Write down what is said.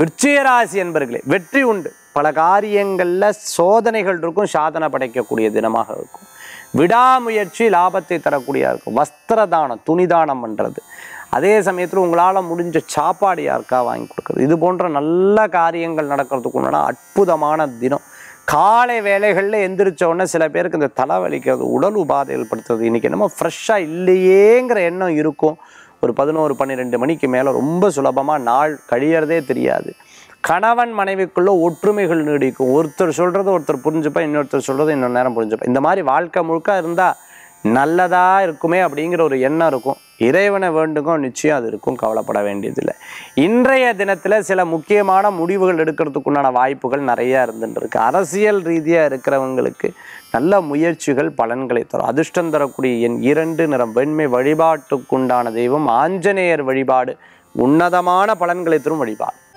விருச்சிகராசி என்பர்களே வெற்றி உண்டு பல காரியங்களில் சோதனைகள் இருக்கும் சாதனை படைக்கக்கூடிய தினமாக இருக்கும் விடாமுயற்சி லாபத்தை தரக்கூடியதாக இருக்கும் வஸ்திர தானம் துணி தானம் பண்ணுறது அதே சமயத்தில் உங்களால் முடிஞ்ச சாப்பாடு யாருக்கா வாங்கி கொடுக்குறது இது போன்ற நல்ல காரியங்கள் நடக்கிறதுக்கு உண்டான அற்புதமான தினம் காலை வேலைகளில் எந்திரிச்ச உடனே சில பேருக்கு இந்த தலை வலிக்கிறது உடல் உபாதை ஏற்படுத்துறது இன்றைக்கி என்னமோ ஃப்ரெஷ்ஷாக இல்லையேங்கிற எண்ணம் இருக்கும் ஒரு பதினோரு பன்னிரெண்டு மணிக்கு மேலே ரொம்ப சுலபமாக நாள் கழியறதே தெரியாது கணவன் மனைவிக்குள்ள ஒற்றுமைகள் நீடிக்கும் ஒருத்தர் சொல்கிறத ஒருத்தர் புரிஞ்சுப்பா இன்னொருத்தர் சொல்கிறத இன்னொரு நேரம் புரிஞ்சுப்பா இந்த மாதிரி வாழ்க்கை முழுக்க இருந்தால் நல்லதாக இருக்குமே அப்படிங்கிற ஒரு எண்ணம் இருக்கும் இறைவனை வேண்டுங்க நிச்சயம் அது இருக்கும் கவலைப்பட வேண்டியதில்லை இன்றைய தினத்தில் சில முக்கியமான முடிவுகள் எடுக்கிறதுக்குண்டான வாய்ப்புகள் நிறையா இருந்துட்டு இருக்கு அரசியல் ரீதியாக இருக்கிறவங்களுக்கு நல்ல முயற்சிகள் பலன்களை தரும் அதிர்ஷ்டம் தரக்கூடிய என் இரண்டு நிறம் வெண்மை வழிபாட்டுக்குண்டான தெய்வம் ஆஞ்சநேயர் வழிபாடு உன்னதமான பலன்களை தரும் வழிபாடு